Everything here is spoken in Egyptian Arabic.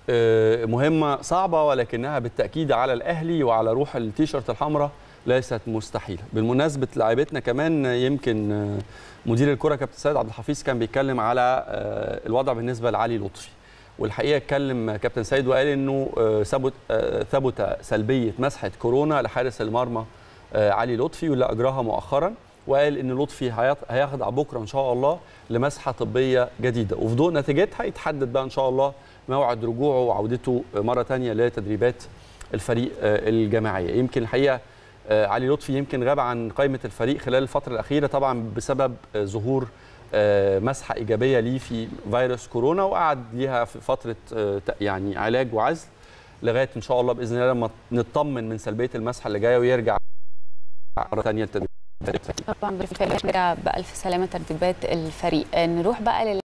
آه، مهمه صعبه ولكنها بالتاكيد على الاهلي وعلى روح التيشيرت الحمراء ليست مستحيله بالمناسبه لاعبتنا كمان يمكن آه، مدير الكره كابتن سيد عبد الحفيظ كان بيتكلم على آه، الوضع بالنسبه لعلي لطفي والحقيقه اتكلم كابتن سيد وقال انه آه، ثبت آه، ثبت سلبيه مسحه كورونا لحارس المرمى آه، علي لطفي واللي اجراها مؤخرا وقال ان لطفي هيط- هيخضع بكره ان شاء الله لمسحه طبيه جديده وفي ضوء نتيجتها يتحدد بقى ان شاء الله موعد رجوعه وعودته مره ثانيه لتدريبات الفريق آه، الجماعيه يمكن الحقيقه آه، علي لطفي يمكن غاب عن قائمه الفريق خلال الفتره الاخيره طبعا بسبب آه، ظهور آه، مسحه ايجابيه ليه في فيروس كورونا وقعد ليها في فتره آه، ت- يعني علاج وعزل لغايه ان شاء الله باذن الله لما نطمن من سلبيه المسحه اللي جايه ويرجع مره ثانيه لتدريبات الفريق طبعا بالفعل بألف سلامة ترتيبات الفريق نروح بقى لل